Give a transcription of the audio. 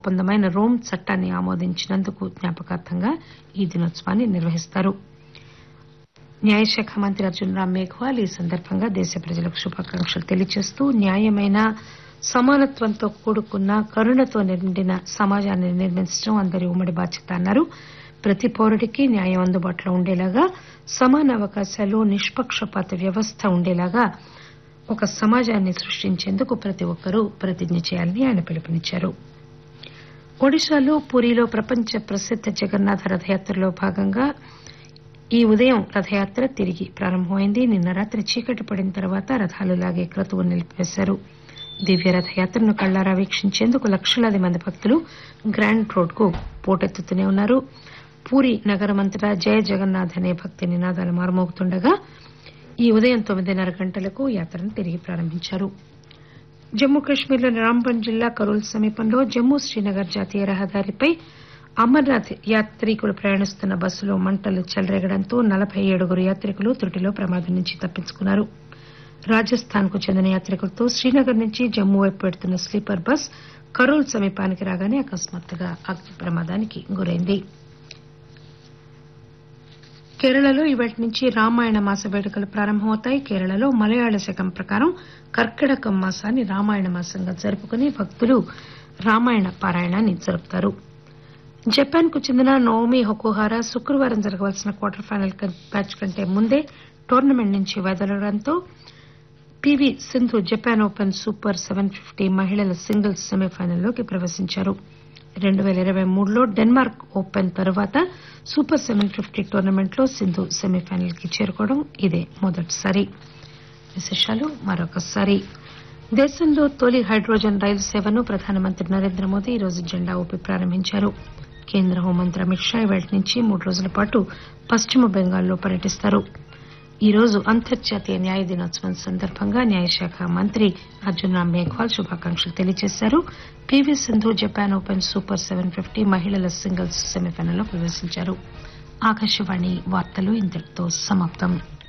ఒప్పందమైన Rome చట్టాన్ని ఆమోదించినందుకు జ్ఞాపకార్థంగా ఈ దినోత్సవాన్ని నిర్వహిస్తారు న్యాయశాఖ మంత్రి అర్జున్ రామ్ మేఘ్వాల్ ఈ సందర్భంగా దేశ ప్రజలకు శుభాకాంక్షలు తెలియజేస్తూ న్యాయమైన సమానత్వంతో కూడుకున్న కరుణతో నిండిన సమాజాన్ని నిర్మించడం అందరి ఉమ్మడి బాధ్యత అన్నారు ప్రతి పౌరుడికి న్యాయం అందుబాటులో ఉండేలాగా సమాన అవకాశాలు నిష్పక్షపాత వ్యవస్థ ఉండేలాగా ఒక సమాజాన్ని సృష్టించేందుకు ప్రతి ఒక్కరూ ప్రతిజ్ఞ చేయాలని ఆయన పిలుపునిచ్చారు ఒడిశాలో పూరీలో ప్రపంచ ప్రసిద్ద జగన్నాథ రథయాత్రలో భాగంగా ఈ ఉదయం రథయాత్ర తిరిగి ప్రారంభమైంది నిన్న రాత్రి చీకటి పడిన తర్వాత రథాలు లాగే క్రతువు నిలిపివేశారు దివ్య రథయాత్రను కళ్లారా వీక్షించేందుకు లక్షలాది మంది భక్తులు గ్రాండ్ రోడ్ కు పోటెత్తుతూనే ఉన్నారు పూరి నగరమంతటా జయ జగన్నాథ్ అనే భక్తి నినాదాలు మారుమోగుతుండగా ఈ ఉదయం తొమ్మిదిన్నర గంటలకు యాత్రను తిరిగి ప్రారంభించారు జమ్మూ కశ్మీర్లోని రాంబన్ జిల్లా కరూల్ సమీపంలో జమ్మూ శ్రీనగర్ జాతీయ రహదారిపై అమర్నాథ్ యాత్రికులు ప్రయాణిస్తున్న బస్సులో మంటలు చెలరేగడంతో నలబై ఏడుగురు యాత్రికులు త్రుటిలో ప్రమాదం నుంచి తప్పించుకున్నారు రాజస్థాన్ కు చెందిన యాత్రికులతో శ్రీనగర్ నుంచి జమ్మూ వైపు వెడుతున్న స్లీపర్ బస్ కరూల్ సమీపానికి రాగానే అకస్మాత్తుగా అగ్ని ప్రమాదానికి గురైంది కేరళలో ఇవాటి నుంచి రామాయణ మాస వేడుకలు ప్రారంభమవుతాయి కేరళలో మలయాళ శకం ప్రకారం కర్కిటకం మాసాన్ని రామాయణ మాసంగా జరుపుకుని భక్తులు రామాయణ పారాయణాన్ని జరుపుతారు జపాన్ కు చెందిన నోమి హొకుహారా శుక్రవారం జరగవలసిన క్వార్టర్ ఫైనల్ మ్యాచ్ కంటే ముందే టోర్నమెంట్ నుంచి వైదొలగడంతో P V Sindhu Japan open super seven fifty మహిళల సింగిల్స్ సెమీఫైనల్లోకి ప్రవేశించారు రెండు పేల ఇరవై మూడులో డెన్మార్క్ ఓపెన్ తర్వాత సూపర్ సెవెన్ ఫిఫ్టీ టోర్నమెంట్ లో సింధు సెమీఫైనల్ కి చేరుకోవడం ఇదే మొదటిసారి విశేషాలు మరొకసారి దేశంలో తొలి హైడ్రోజన్ రైలు సేవను ప్రధానమంత్రి నరేంద్ర మోదీ ఈరోజు జెండా ఊపి ప్రారంభించారు కేంద్ర హోంమంత్రి అమిత్ షా ఇవాళ నుంచి మూడు రోజుల పాటు పశ్చిమ బెంగాల్లో పర్యటిస్తారు ఈ రోజు అంతర్జాతీయ న్యాయ దినోత్సవం సందర్భంగా న్యాయశాఖ మంత్రి అర్జున్ రామ్ మేఘ్వాల్ శుభాకాంక్షలు తెలియజేశారు P V Sindhu Japan open super seven fifty మహిళల సింగిల్స్ సెమీఫైనల్లో ప్రవేశించారు ఆకాశవాణి వార్తలు ఇంతటితో సమాప్తం